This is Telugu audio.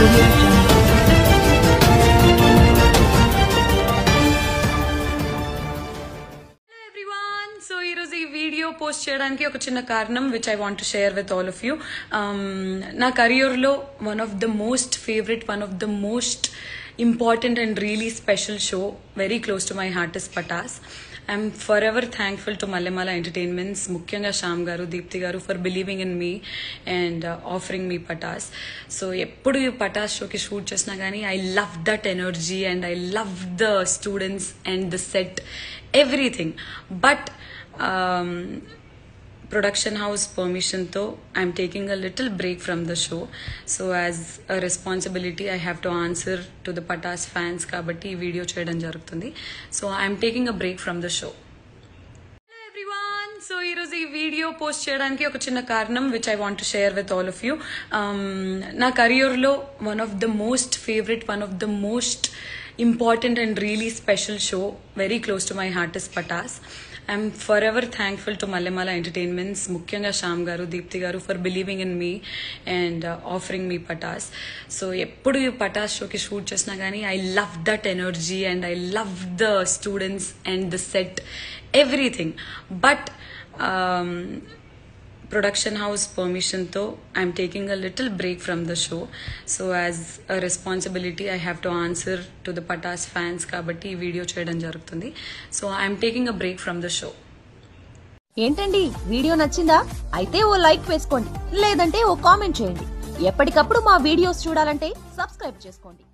audio jungle. Hello everyone so ఈరోజు ఈ వీడియో పోస్ట్ చేయడానికి ఒక చిన్న కారణం which I want share with all of you నా కెరియర్లో one of the most favourite one of the most important and really special show very close to my heart is Pataas I'm forever thankful to Mallemala entertainments ముఖ్యంగా శ్యామ్ గారు దీప్తి గారు for believing in me and offering me Pataas so ఎప్పుడు ఈ పటాస్ షోకి షూట్ చేసినా కానీ I love that energy and I love the students and the set everything but production house పర్మిషన్తో I'm taking a little break from the show so as a responsibility I have to answer to the Pataas fans కాబట్టి ఈ వీడియో చేయడం జరుగుతుంది so I'm taking a break from the show hello everyone so ఈరోజు ఈ వీడియో పోస్ట్ చేయడానికి ఒక చిన్న కారణం which I want share with all of you నా కెరియర్లో one of the most favourite one of the most important and really special show very close to my heart is Pataas I'm forever thankful to Mallemala entertainments ముఖ్యంగా శ్యామ్ గారు దీప్తి గారు for believing in me and offering me Pataas so ఎప్పుడు ఈ పటాస్ షోకి షూట్ చేసినా కానీ I love that energy and I love the students and the set everything but production house పర్మిషన్తో I'm taking a little break from the show so as a responsibility I have to answer to the Pataas fans కాబట్టి ఈ వీడియో చేయడం జరుగుతుంది so I'm taking a break from the show ఏంటండి వీడియో నచ్చిందా అయితే ఓ లైక్ వేసుకోండి లేదంటే ఓ కామెంట్ చేయండి ఎప్పటికప్పుడు మా వీడియోస్ చూడాలంటే సబ్స్క్రైబ్ చేసుకోండి